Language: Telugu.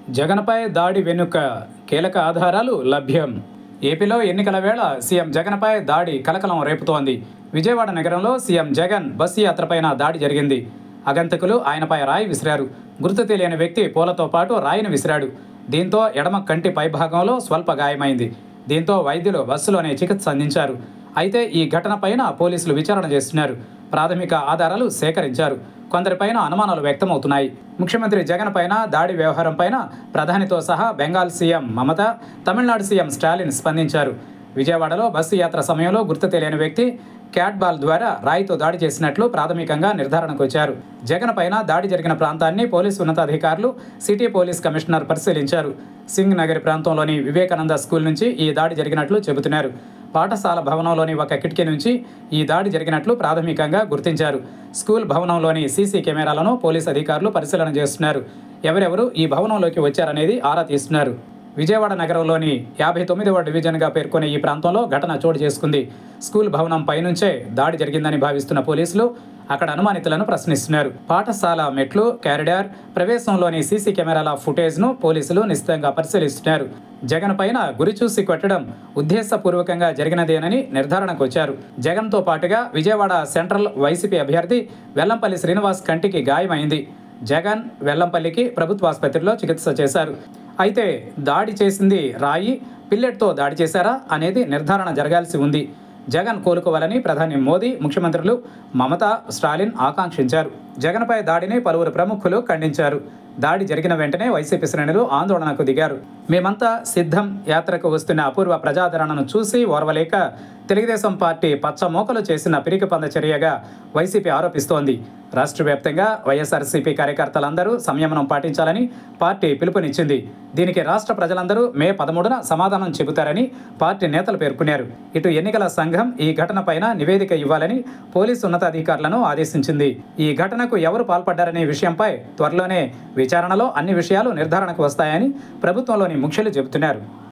జగన్పై దాడి వెనుక కీలక ఆధారాలు లభ్యం ఏపీలో ఎన్నికల వేళ సీఎం జగన్పై దాడి కలకలం రేపుతోంది విజయవాడ నగరంలో సీఎం జగన్ బస్సు యాత్రపైన దాడి జరిగింది అగంతకులు ఆయనపై రాయి విసిరారు గుర్తు తెలియని వ్యక్తి పూలతో పాటు రాయిని విసిరాడు దీంతో ఎడమ కంటి పైభాగంలో స్వల్ప గాయమైంది దీంతో వైద్యులు బస్సులోనే చికిత్స అందించారు అయితే ఈ ఘటనపైన పోలీసులు విచారణ చేస్తున్నారు ప్రాథమిక ఆధారాలు సేకరించారు కొందరిపైన అనుమానాలు వ్యక్తమవుతున్నాయి ముఖ్యమంత్రి జగన్ పైన దాడి వ్యవహారం పైన ప్రధానితో సహా బెంగాల్ సీఎం మమత తమిళనాడు సీఎం స్టాలిన్ స్పందించారు విజయవాడలో బస్సు యాత్ర సమయంలో గుర్తు తెలియని వ్యక్తి క్యాట్ బాల్ ద్వారా రాయితో దాడి చేసినట్లు ప్రాథమికంగా నిర్ధారణకు వచ్చారు జగన్ పైన దాడి జరిగిన ప్రాంతాన్ని పోలీసు ఉన్నతాధికారులు సిటీ పోలీస్ కమిషనర్ పరిశీలించారు సింగ్ నగర్ ప్రాంతంలోని వివేకానంద స్కూల్ నుంచి ఈ దాడి జరిగినట్లు చెబుతున్నారు పాఠశాల భవనంలోని ఒక కిటికీ నుంచి ఈ దాడి జరిగినట్లు ప్రాథమికంగా గుర్తించారు స్కూల్ భవనంలోని సీసీ కెమెరాలను పోలీసు అధికారులు పరిశీలన చేస్తున్నారు ఎవరెవరు ఈ భవనంలోకి వచ్చారనేది ఆరా తీస్తున్నారు విజయవాడ నగరంలోని యాభై తొమ్మిదవ డివిజన్గా పేర్కొనే ఈ ప్రాంతంలో ఘటన చోటు చేసుకుంది స్కూల్ భవనం పైనుంచే దాడి జరిగిందని భావిస్తున్న పోలీసులు అక్కడ అనుమానితులను ప్రశ్నిస్తున్నారు పాఠశాల మెట్లు కారిడార్ ప్రవేశంలోని సీసీ కెమెరాల ఫుటేజ్ను పోలీసులు నిశ్చితంగా పరిశీలిస్తున్నారు జగన్ పైన గురి చూసి కొట్టడం ఉద్దేశపూర్వకంగా జరిగినదేనని నిర్ధారణకు వచ్చారు జగన్తో పాటుగా విజయవాడ సెంట్రల్ వైసీపీ అభ్యర్థి వెల్లంపల్లి శ్రీనివాస్ కంటికి గాయమైంది జగన్ వెల్లంపల్లికి ప్రభుత్వ ఆసుపత్రిలో చికిత్స చేశారు అయితే దాడి చేసింది రాయి పిల్లెట్తో దాడి చేశారా అనేది నిర్ధారణ జరగాల్సి ఉంది జగన్ కోలుకోవాలని ప్రధాని మోదీ ముఖ్యమంత్రులు మమత స్టాలిన్ ఆకాంక్షించారు జగన్పై దాడిని పలువురు ప్రముఖులు ఖండించారు దాడి జరిగిన వెంటనే వైసీపీ శ్రేణులు ఆందోళనకు దిగారు మేమంతా సిద్ధం యాత్రకు వస్తున్న అపూర్వ ప్రజాదరణను చూసి ఓర్వలేక తెలుగుదేశం పార్టీ పచ్చమోకలు చేసిన పిరికి పంద చర్యగా వైసీపీ ఆరోపిస్తోంది రాష్ట్ర వ్యాప్తంగా వైఎస్ఆర్సీపీ కార్యకర్తలందరూ సంయమనం పాటించాలని పార్టీ పిలుపునిచ్చింది దీనికి రాష్ట్ర ప్రజలందరూ మే పదమూడున సమాధానం చెబుతారని పార్టీ నేతలు పేర్కొన్నారు ఇటు ఎన్నికల సంఘం ఈ ఘటనపైన నివేదిక ఇవ్వాలని పోలీసు ఉన్నతాధికారులను ఆదేశించింది ఈ ఘటనకు ఎవరు పాల్పడ్డారనే విషయంపై త్వరలోనే విచారణలో అన్ని విషయాలు నిర్ధారణకు వస్తాయని ప్రభుత్వంలోని ముఖ్యులు చెబుతున్నారు